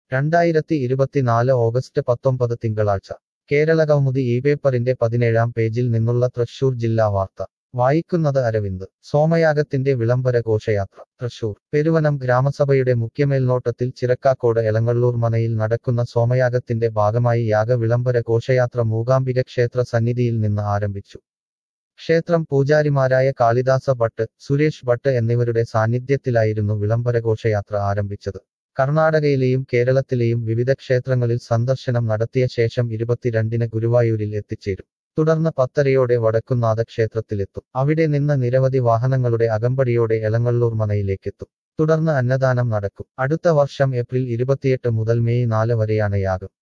രണ്ടായിരത്തി ഇരുപത്തിനാല് ഓഗസ്റ്റ് പത്തൊമ്പത് തിങ്കളാഴ്ച കേരളകൗമുദി ഈ പേപ്പറിന്റെ പതിനേഴാം പേജിൽ നിന്നുള്ള തൃശൂർ ജില്ലാ വാർത്ത വായിക്കുന്നത് അരവിന്ദ് സോമയാഗത്തിന്റെ വിളംബര ഘോഷയാത്ര തൃശൂർ പെരുവനം ഗ്രാമസഭയുടെ മുഖ്യമേൽനോട്ടത്തിൽ ചിറക്കാക്കോട് എലങ്ങള്ളൂർ മനയിൽ നടക്കുന്ന സോമയാഗത്തിന്റെ ഭാഗമായി യാഗ വിളംബര ഘോഷയാത്ര മൂകാംബിക ക്ഷേത്ര സന്നിധിയിൽ നിന്ന് ആരംഭിച്ചു ക്ഷേത്രം പൂജാരിമാരായ കാളിദാസ ഭട്ട് സുരേഷ് ഭട്ട് എന്നിവരുടെ സാന്നിധ്യത്തിലായിരുന്നു വിളംബര ഘോഷയാത്ര ആരംഭിച്ചത് കർണാടകയിലെയും കേരളത്തിലെയും വിവിധ ക്ഷേത്രങ്ങളിൽ സന്ദർശനം നടത്തിയ ശേഷം ഇരുപത്തിരണ്ടിന് ഗുരുവായൂരിൽ എത്തിച്ചേരും തുടർന്ന് പത്തരയോടെ വടക്കുന്നാഥ ക്ഷേത്രത്തിലെത്തും അവിടെ നിന്ന് നിരവധി വാഹനങ്ങളുടെ അകമ്പടിയോടെ എളങ്ങള്ളൂർ മനയിലേക്കെത്തും തുടർന്ന് അന്നദാനം നടക്കും അടുത്ത വർഷം ഏപ്രിൽ ഇരുപത്തിയെട്ട് മുതൽ മെയ് നാല് വരെയാണ് യാഗം